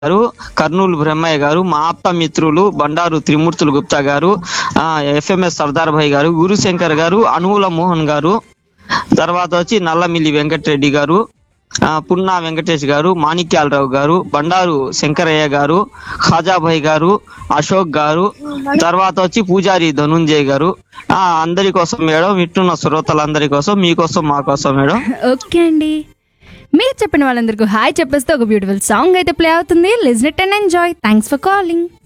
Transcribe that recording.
గారు కర్నూలు బ్రహ్మయ్య గారు మా ఆప్త మిత్రులు బండారు త్రిమూర్తులు గుప్తా గారు ఆ, ఎఫ్ఎంఎస్ సర్దార్ భాయ్ గారు గురుశంకర్ గారు అనువుల మోహన్ గారు తర్వాత వచ్చి నల్లమిల్లి వెంకటరెడ్డి గారు ఆ, పున్నా వెంకటేష్ గారు మాణిక్యాలరావు గారు బండారు శంకరయ్య గారు ఖాజాభాయ్ గారు అశోక్ గారు తర్వాత వచ్చి పూజారి ధనుంజయ్ గారు ఆ అందరి కోసం మేడం వింటున్న శ్రోతలందరి కోసం మీకోసం మా కోసం మేడం ఓకే అండి మీరు చెప్పిన వాళ్ళందరికీ హాయ్ చెప్పేస్తే ఒక బ్యూటిఫుల్ సాంగ్ అయితే ప్లే అవుతుంది listen it and enjoy thanks for calling